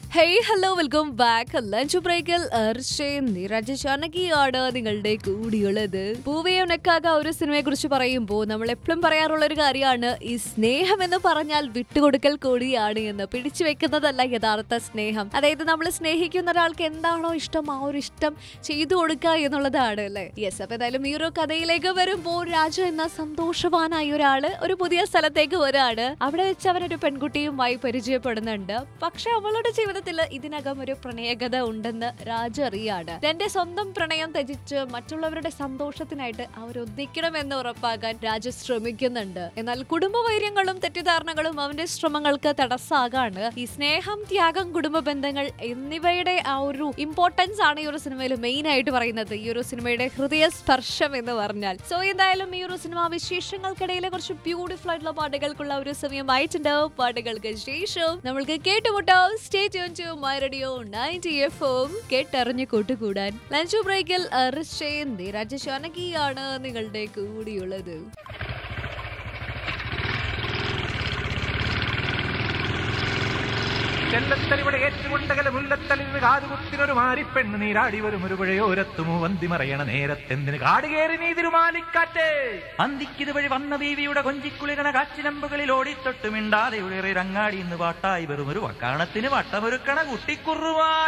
hey hello welcome back lunch ബ്രേക്കിൽ അർഷയും നിരജ ചാനകിയാണ് നിങ്ങളുടെ കൂടിയുള്ളത് പൂവയോനക്കാക ഒരു സിനിമയെ കുറിച്ച് പറയുമ്പോൾ നമ്മൾ എപ്പോഴും പറയാറുള്ള ഒരു കാര്യമാണ് ഈ സ്നേഹം എന്ന് പറഞ്ഞാൽ വിട്ടുകൊടുക്കൽ കൂടിയാണ് എന്ന് പിടിച്ചു വെക്കുന്നതല്ല യഥാർത്ഥ സ്നേഹം അതായത് നമ്മൾ സ്നേഹിക്കുന്ന ഒരാൾക്ക് എന്താണോ ഇഷ്ടം ആ ഒരു ഇഷ്ടം ചെയ്തു കൊടുക്കുക എന്നുള്ളതാണ് അല്ലേ യെസ് അപ്പൊ ഏതായാലും ഈ ഒരു കഥയിലേക്ക് വരുമ്പോൾ രാജ എന്ന സന്തോഷവാനായ ഒരാള് ഒരു പുതിയ സ്ഥലത്തേക്ക് വരാണ് അവിടെ വെച്ച് അവൻ ഒരു പെൺകുട്ടിയുമായി പരിചയപ്പെടുന്നുണ്ട് പക്ഷെ അവളുടെ ജീവിതത്തിൽ ഇതിനകം ഒരു പ്രണയകഥ ഉണ്ടെന്ന് രാജ അറിയാണ് തന്റെ സ്വന്തം പ്രണയം ത്യജിച്ച് മറ്റുള്ളവരുടെ സന്തോഷത്തിനായിട്ട് അവരൊന്നിക്കണമെന്ന് ഉറപ്പാക്കാൻ രാജ ശ്രമിക്കുന്നുണ്ട് എന്നാൽ കുടുംബവൈര്യങ്ങളും തെറ്റിദ്ധാരണകളും അവന്റെ ശ്രമങ്ങൾക്ക് തടസ്സാകാണ് ഈ സ്നേഹം ത്യാഗം കുടുംബ ബന്ധങ്ങൾ എന്നിവയുടെ ആ ഒരു ഇമ്പോർട്ടൻസ് ആണ് ഈ ഒരു സിനിമയിൽ മെയിൻ ആയിട്ട് പറയുന്നത് ഈ ഒരു സിനിമയുടെ ഹൃദയ സ്പർശം എന്ന് പറഞ്ഞാൽ സോ എന്തായാലും ഈ ഒരു സിനിമ വിശേഷങ്ങൾക്കിടയിലെ കുറച്ച് ബ്യൂട്ടിഫുൾ ആയിട്ടുള്ള പാട്ടുകൾക്കുള്ള ഒരു സമയമായിട്ടുണ്ട് പാട്ടുകൾക്ക് ശേഷം നമ്മൾക്ക് കേട്ടുമുട്ടാം stay tune to my radio ninety F M കേട്ടറിഞ്ഞ് കൂട്ടുകൂടാൻ ലഞ്ച് ബ്രേക്കിൽ അർഷയും നീരാജ ശാനകിയാണ് നിങ്ങളുടെ കൂടിയുള്ളത് ചെല്ലത്തലിവിടെ ഏറ്റുകൊണ്ടകല മുല്ലത്തലിന് കാതുകുത്തിനൊരു മാരിപ്പെണ്ണ് നീരാടി വരും ഒരു പുഴയോരത്തുമോ വന്തി മറയണ നേരത്തെന്തിന് കാടുകേറി നീ തിരുമാലിക്കാറ്റ് അന്തിക്കിത് വഴി വന്ന ബീവിയുടെ കൊഞ്ചിക്കുളിരണ കാച്ചിലമ്പുകളിൽ ഓടിത്തൊട്ട് മിണ്ടാതെ ഉയറി രങ്ങാടി ഇന്ന് പാട്ടായി വെറും ഒരു വക്കാണത്തിന് വട്ടമൊരുക്കണ കുട്ടിക്കുറുവാ